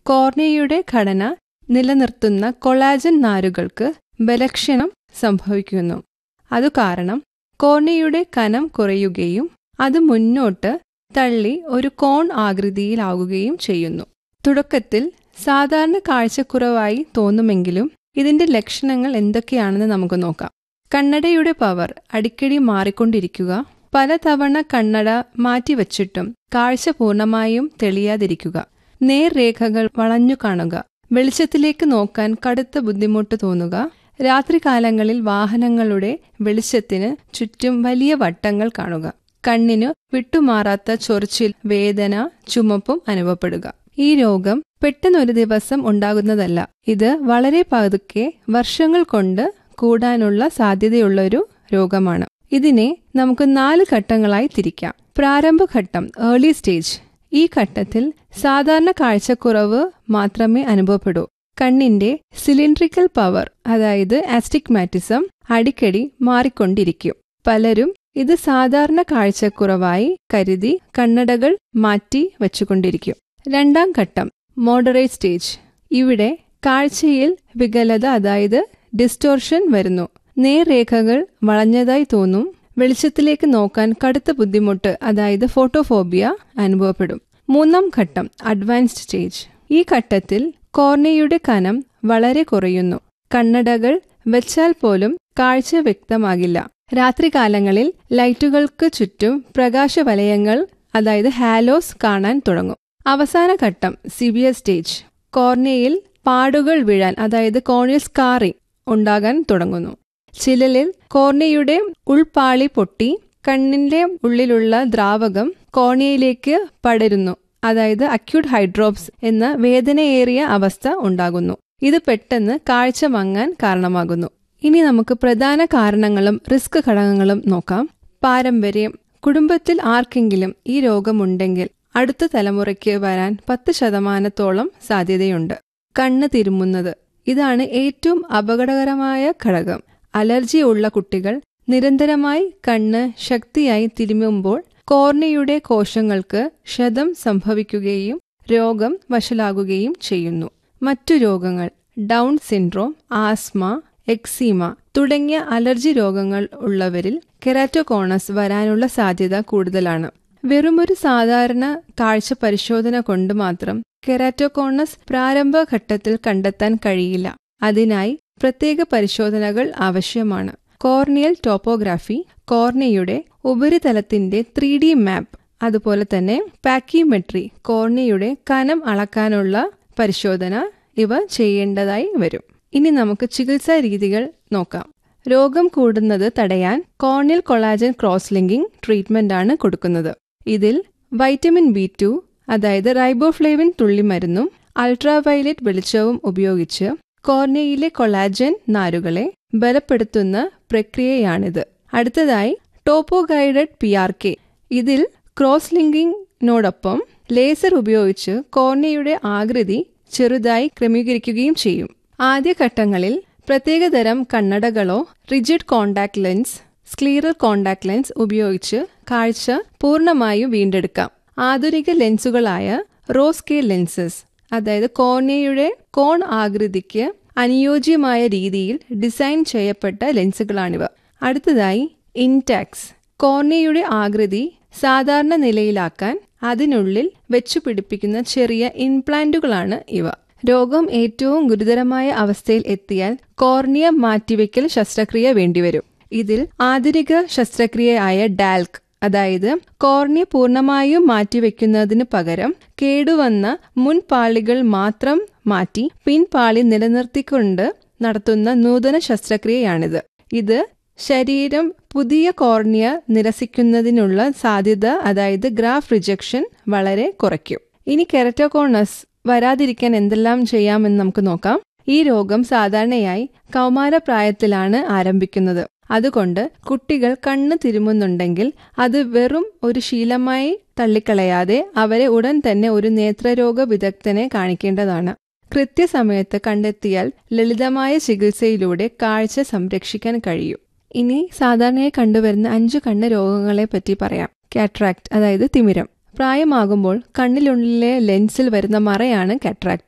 കോർണിയയുടെ ഘടന നിലനിർത്തുന്ന കൊളാജൻ നാരുകൾക്ക് ബലക്ഷണം സംഭവിക്കുന്നു അതു കാരണം കോർണിയയുടെ കനം കുറയുകയും അത് മുന്നോട്ട് തള്ളി ഒരു കോൺ ആകൃതിയിലാവുകയും ചെയ്യുന്നു തുടക്കത്തിൽ സാധാരണ കാഴ്ചക്കുറവായി തോന്നുമെങ്കിലും ഇതിന്റെ ലക്ഷണങ്ങൾ എന്തൊക്കെയാണെന്ന് നമുക്ക് നോക്കാം കണ്ണടയുടെ പവർ അടിക്കടി മാറിക്കൊണ്ടിരിക്കുക പലതവണ കണ്ണട മാറ്റിവച്ചിട്ടും കാഴ്ച പൂർണ്ണമായും തെളിയാതിരിക്കുക നേർരേഖകൾ വളഞ്ഞു കാണുക വെളിച്ചത്തിലേക്ക് നോക്കാൻ കടുത്ത ബുദ്ധിമുട്ട് തോന്നുക രാത്രികാലങ്ങളിൽ വാഹനങ്ങളുടെ വെളിച്ചത്തിന് ചുറ്റും വലിയ വട്ടങ്ങൾ കാണുക കണ്ണിനു വിട്ടുമാറാത്ത ചൊറിച്ചിൽ വേദന ചുമപ്പും അനുഭവപ്പെടുക ഈ രോഗം പെട്ടെന്നൊരു ദിവസം ഉണ്ടാകുന്നതല്ല ഇത് വളരെ പതുക്കെ വർഷങ്ങൾ കൊണ്ട് കൂടാനുള്ള സാധ്യതയുള്ള ഒരു രോഗമാണ് ഇതിനെ നമുക്ക് നാല് ഘട്ടങ്ങളായി തിരിക്കാം പ്രാരംഭഘട്ടം ഏർലി സ്റ്റേജ് ഈ ഘട്ടത്തിൽ സാധാരണ കാഴ്ചക്കുറവ് മാത്രമേ അനുഭവപ്പെടൂ കണ്ണിന്റെ സിലിണ്ട്രിക്കൽ പവർ അതായത് ആസ്റ്റിഗ്മാറ്റിസം അടിക്കടി മാറിക്കൊണ്ടിരിക്കും പലരും ഇത് സാധാരണ കാഴ്ചക്കുറവായി കരുതി കണ്ണടകൾ മാറ്റി വച്ചുകൊണ്ടിരിക്കും രണ്ടാം ഘട്ടം മോഡറേറ്റ് സ്റ്റേജ് ഇവിടെ കാഴ്ചയിൽ വികലത അതായത് ഡിസ്റ്റോർഷൻ വരുന്നു നേർരേഖകൾ വളഞ്ഞതായി തോന്നും വെളിച്ചത്തിലേക്ക് നോക്കാൻ കടുത്ത ബുദ്ധിമുട്ട് അതായത് ഫോട്ടോഫോബിയ അനുഭവപ്പെടും മൂന്നാം ഘട്ടം അഡ്വാൻസ്ഡ് സ്റ്റേജ് ഈ ഘട്ടത്തിൽ കോർണിയയുടെ കനം വളരെ കുറയുന്നു കണ്ണടകൾ വെച്ചാൽ പോലും കാഴ്ച വ്യക്തമാകില്ല രാത്രികാലങ്ങളിൽ ലൈറ്റുകൾക്ക് ചുറ്റും പ്രകാശവലയങ്ങൾ അതായത് ഹാലോസ് കാണാൻ തുടങ്ങും അവസാന ഘട്ടം സിവിയർ സ്റ്റേജ് കോർണിയയിൽ പാടുകൾ വീഴാൻ അതായത് കോർണിയൽ സ്കാറിംഗ് ഉണ്ടാകാൻ തുടങ്ങുന്നു ചിലലിൽ കോർണിയയുടെ ഉൾപാളി പൊട്ടി കണ്ണിന്റെ ഉള്ളിലുള്ള ദ്രാവകം കോർണിയയിലേക്ക് പടരുന്നു അതായത് അക്യൂട്ട് ഹൈഡ്രോപ്സ് എന്ന വേദനയേറിയ അവസ്ഥ ഉണ്ടാകുന്നു ഇത് പെട്ടെന്ന് കാഴ്ച മങ്ങാൻ കാരണമാകുന്നു ഇനി നമുക്ക് പ്രധാന കാരണങ്ങളും റിസ്ക് ഘടകങ്ങളും നോക്കാം പാരമ്പര്യം കുടുംബത്തിൽ ആർക്കെങ്കിലും ഈ രോഗമുണ്ടെങ്കിൽ അടുത്ത തലമുറയ്ക്ക് വരാൻ പത്ത് ശതമാനത്തോളം സാധ്യതയുണ്ട് കണ്ണ് തിരുമുന്നത് ഇതാണ് ഏറ്റവും അപകടകരമായ ഘടകം അലർജി ഉള്ള കുട്ടികൾ നിരന്തരമായി കണ്ണ് ശക്തിയായി തിരുമുമ്പോൾ കോർണിയയുടെ കോശങ്ങൾക്ക് ക്ഷതം സംഭവിക്കുകയും രോഗം വഷളാകുകയും ചെയ്യുന്നു മറ്റു രോഗങ്ങൾ ഡൗൺ സിൻഡ്രോം ആസ്മ എക്സീമ തുടങ്ങിയ അലർജി രോഗങ്ങൾ ഉള്ളവരിൽ കെറാറ്റോകോണസ് വരാനുള്ള സാധ്യത കൂടുതലാണ് വെറുമൊരു സാധാരണ കാഴ്ച പരിശോധന കൊണ്ട് മാത്രം കെറാറ്റോകോണസ് പ്രാരംഭഘട്ടത്തിൽ കണ്ടെത്താൻ കഴിയില്ല അതിനായി പ്രത്യേക പരിശോധനകൾ ആവശ്യമാണ് കോർണിയൽ ടോപ്പോഗ്രാഫി കോർണിയയുടെ ഉപരിതലത്തിന്റെ ത്രീ ഡി മാപ്പ് അതുപോലെ തന്നെ പാക്കിമെട്രി കോർണിയയുടെ കനം അളക്കാനുള്ള പരിശോധന ഇവ ചെയ്യേണ്ടതായി വരും ഇനി നമുക്ക് ചികിത്സാ രീതികൾ നോക്കാം രോഗം കൂടുന്നത് തടയാൻ corneal collagen cross linking treatment ആണ് കൊടുക്കുന്നത് ഇതിൽ വൈറ്റമിൻ ബി ടു അതായത് റൈബോഫ്ലേവിൻ തുള്ളിമരുന്നും അൾട്രാവയലറ്റ് വെളിച്ചവും ഉപയോഗിച്ച് കോർണിയയിലെ കൊളാജൻ നാരുകളെ ബലപ്പെടുത്തുന്ന പ്രക്രിയയാണിത് അടുത്തതായി topo guided P R K ഇതിൽ ക്രോസ് ലിങ്കിങ്ങിനോടൊപ്പം ലേസർ ഉപയോഗിച്ച് കോർണിയയുടെ ആകൃതി ചെറുതായി ക്രമീകരിക്കുകയും ചെയ്യും ആദ്യഘട്ടങ്ങളിൽ പ്രത്യേകതരം കണ്ണടകളോ rigid contact lens scleral contact lens ഉപയോഗിച്ച് കാഴ്ച പൂർണ്ണമായും വീണ്ടെടുക്കാം ആധുനിക ലെൻസുകളായ റോസ്കെ ലെൻസസ് അതായത് കോർണിയയുടെ കോൺ ആകൃതിക്ക് അനുയോജ്യമായ രീതിയിൽ ഡിസൈൻ ചെയ്യപ്പെട്ട ലെൻസുകളാണിവ അടുത്തതായി ഇൻടാക്സ് കോർണിയയുടെ ആകൃതി സാധാരണ നിലയിലാക്കാൻ അതിനുള്ളിൽ വെച്ചു പിടിപ്പിക്കുന്ന ചെറിയ ഇംപ്ലാന്റുകളാണ് ഇവ രോഗം ഏറ്റവും ഗുരുതരമായ അവസ്ഥയിൽ എത്തിയാൽ കോർണിയ മാറ്റിവെക്കൽ ശസ്ത്രക്രിയ വേണ്ടിവരും ഇതിൽ ആധുനിക ശസ്ത്രക്രിയയായ ഡാൽക് അതായത് കോർണിയ പൂർണ്ണമായും മാറ്റിവെക്കുന്നതിന് പകരം കേടുവന്ന മുൻപാളികൾ മാത്രം മാറ്റി പിൻപാളി നിലനിർത്തിക്കൊണ്ട് നടത്തുന്ന നൂതന ശസ്ത്രക്രിയയാണിത് ഇത് ശരീരം പുതിയ കോർണിയ നിരസിക്കുന്നതിനുള്ള സാധ്യത അതായത് ഗ്രാഫ് റിജക്ഷൻ വളരെ കുറയ്ക്കും ഇനി കെററ്റോകോണസ് വരാതിരിക്കാൻ എന്തെല്ലാം ചെയ്യാമെന്ന് നമുക്ക് നോക്കാം ഈ രോഗം സാധാരണയായി കൗമാരപ്രായത്തിലാണ് ആരംഭിക്കുന്നത് അതുകൊണ്ട് കുട്ടികൾ കണ്ണ് തിരുമുന്നുണ്ടെങ്കിൽ അത് വെറും ഒരു ശീലമായി തള്ളിക്കളയാതെ അവരെ ഉടൻ തന്നെ ഒരു നേത്രരോഗ വിദഗ്ധനെ കാണിക്കേണ്ടതാണ് കൃത്യസമയത്ത് കണ്ടെത്തിയാൽ ലളിതമായ ചികിത്സയിലൂടെ കാഴ്ച സംരക്ഷിക്കാൻ കഴിയും ഇനി സാധാരണയായി കണ്ടുവരുന്ന അഞ്ചു കണ്ണ് രോഗങ്ങളെ പറ്റി പറയാം കാട്രാക്ട് അതായത് തിമിരം പ്രായമാകുമ്പോൾ കണ്ണിനുള്ളിലെ ലെൻസിൽ വരുന്ന മറയാണ് കാട്രാക്ട്